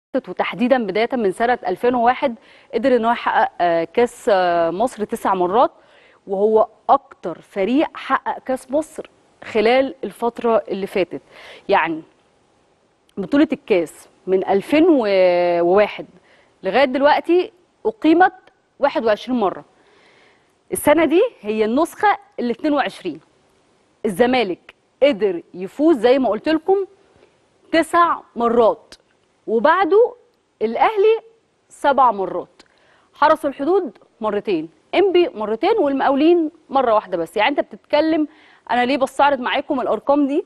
وتحديدا بدايه من سنه 2001 قدر ان هو يحقق آه، كاس آه، مصر تسع مرات وهو اكتر فريق حقق كاس مصر خلال الفتره اللي فاتت يعني بطوله الكاس من 2001 لغايه دلوقتي اقيمت 21 مره السنه دي هي النسخه ال 22 الزمالك قدر يفوز زي ما قلت لكم تسع مرات وبعده الاهلي سبع مرات حرس الحدود مرتين انبي مرتين والمقاولين مره واحده بس يعني انت بتتكلم انا ليه بستعرض معاكم الارقام دي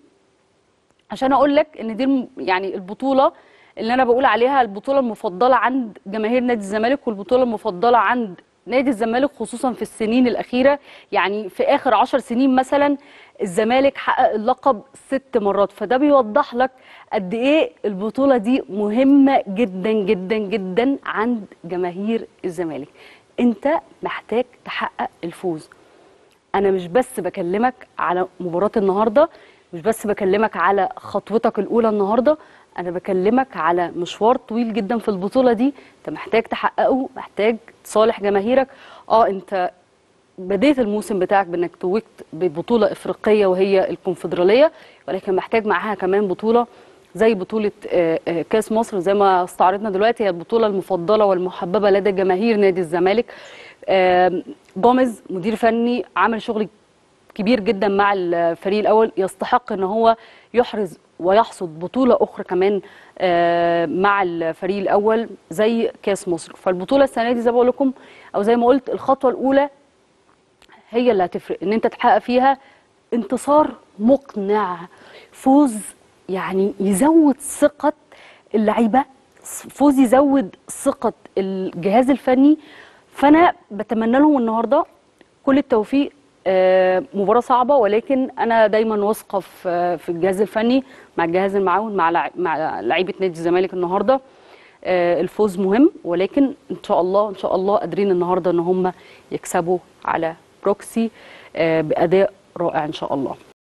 عشان اقول لك ان دي الم- يعني البطوله اللي انا بقول عليها البطوله المفضله عند جماهير نادي الزمالك والبطوله المفضله عند نادي الزمالك خصوصا في السنين الاخيره يعني في اخر عشر سنين مثلا الزمالك حقق اللقب ست مرات فده بيوضح لك قد ايه البطوله دي مهمه جدا جدا جدا عند جماهير الزمالك انت محتاج تحقق الفوز انا مش بس بكلمك على مباراة النهاردة مش بس بكلمك على خطوتك الاولى النهاردة انا بكلمك على مشوار طويل جدا في البطولة دي انت محتاج تحققه محتاج تصالح جماهيرك اه انت بديت الموسم بتاعك بانك توجت ببطولة افريقية وهي الكونفدرالية ولكن محتاج معاها كمان بطولة زي بطولة آه، آه، كاس مصر زي ما استعرضنا دلوقتي هي البطولة المفضلة والمحببة لدى جماهير نادي الزمالك آم، جوميز مدير فني عمل شغل كبير جدا مع الفريق الاول يستحق ان هو يحرز ويحصد بطوله اخرى كمان آه، مع الفريق الاول زي كاس مصر فالبطوله السنه دي زي ما بقول لكم او زي ما قلت الخطوه الاولى هي اللي هتفرق ان انت تحقق فيها انتصار مقنع فوز يعني يزود ثقة اللعيبة فوز يزود ثقة الجهاز الفني فأنا بتمنى لهم النهاردة كل التوفيق آه، مباراة صعبة ولكن أنا دايما واثقة في في الجهاز الفني مع الجهاز المعاون مع لع- مع لعيبة نادي الزمالك النهاردة آه، الفوز مهم ولكن ان شاء الله ان شاء الله قادرين النهارده ان هم يكسبوا على بروكسي آه، باداء رائع ان شاء الله